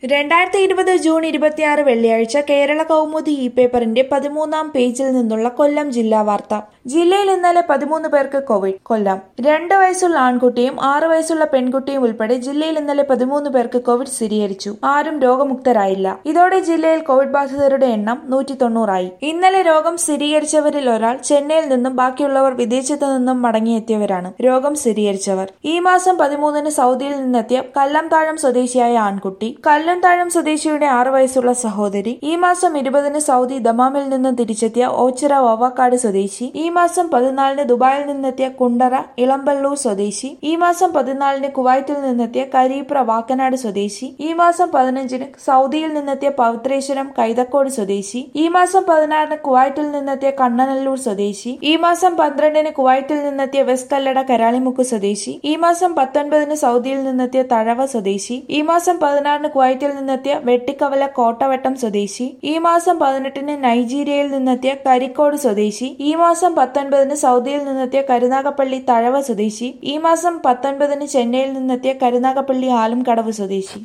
രണ്ടായിരത്തി ഇരുപത് ജൂൺ ഇരുപത്തിയാറ് വെള്ളിയാഴ്ച കേരള കൗമുദി ഇ പേപ്പറിന്റെ പതിമൂന്നാം പേജിൽ നിന്നുള്ള കൊല്ലം ജില്ലാ വാർത്ത ജില്ലയിൽ ഇന്നലെ പതിമൂന്ന് പേർക്ക് കോവിഡ് കൊല്ലം രണ്ട് വയസ്സുള്ള ആൺകുട്ടിയും ആറ് വയസ്സുള്ള പെൺകുട്ടിയും ഉൾപ്പെടെ ജില്ലയിൽ ഇന്നലെ പതിമൂന്ന് പേർക്ക് കോവിഡ് സ്ഥിരീകരിച്ചു ആരും രോഗമുക്തരായില്ല ഇതോടെ ജില്ലയിൽ കോവിഡ് ബാധിതരുടെ എണ്ണം നൂറ്റി തൊണ്ണൂറായി ഇന്നലെ രോഗം സ്ഥിരീകരിച്ചവരിൽ ഒരാൾ ചെന്നൈയിൽ നിന്നും ബാക്കിയുള്ളവർ വിദേശത്തു നിന്നും മടങ്ങിയെത്തിയവരാണ് രോഗം സ്ഥിരീകരിച്ചവർ ഈ മാസം പതിമൂന്നിന് സൗദിയിൽ നിന്നെത്തിയ കല്ലംതാഴം സ്വദേശിയായ ആൺകുട്ടി കല്ലംതാഴം സ്വദേശിയുടെ ആറ് വയസ്സുള്ള സഹോദരി ഈ മാസം ഇരുപതിന് സൗദി ദമാമിൽ നിന്നും തിരിച്ചെത്തിയ ഓച്ചിറ വവാക്കാട് സ്വദേശി ഈ മാസം പതിനാലിന് ദുബായിൽ നിന്നെത്തിയ കുണ്ടറ ഇളമ്പള്ളൂർ സ്വദേശി ഈ മാസം പതിനാലിന് കുവൈറ്റിൽ നിന്നെത്തിയ കരീപ്ര വാക്കനാട് സ്വദേശി ഈ മാസം പതിനഞ്ചിന് സൗദിയിൽ നിന്നെത്തിയ പവിത്രേശ്വരം കൈതക്കോട് സ്വദേശി ഈ മാസം പതിനാറിന് കുവൈറ്റിൽ നിന്നെത്തിയ കണ്ണനല്ലൂർ സ്വദേശി ഈ മാസം പന്ത്രണ്ടിന് കുവൈറ്റിൽ നിന്നെത്തിയ വെസ്റ്റ് കല്ലട കരാളിമുക്ക് സ്വദേശി ഈ മാസം പത്തൊൻപതിന് സൗദിയിൽ നിന്നെത്തിയ തഴവ സ്വദേശി ഈ മാസം പതിനാറിന് കുവൈറ്റിൽ നിന്നെത്തിയ വെട്ടിക്കവല കോട്ടവട്ടം സ്വദേശി ഈ മാസം പതിനെട്ടിന് നൈജീരിയയിൽ നിന്നെത്തിയ കരിക്കോട് സ്വദേശി ഈ മാസം പത്തൊൻപതിന് സൗദിയിൽ നിന്നെത്തിയ കരുനാഗപ്പള്ളി തഴവ സ്വദേശി ഈ മാസം പത്തൊൻപതിന് ചെന്നൈയിൽ നിന്നെത്തിയ കരുനാഗപ്പള്ളി ആലുംകടവ് സ്വദേശി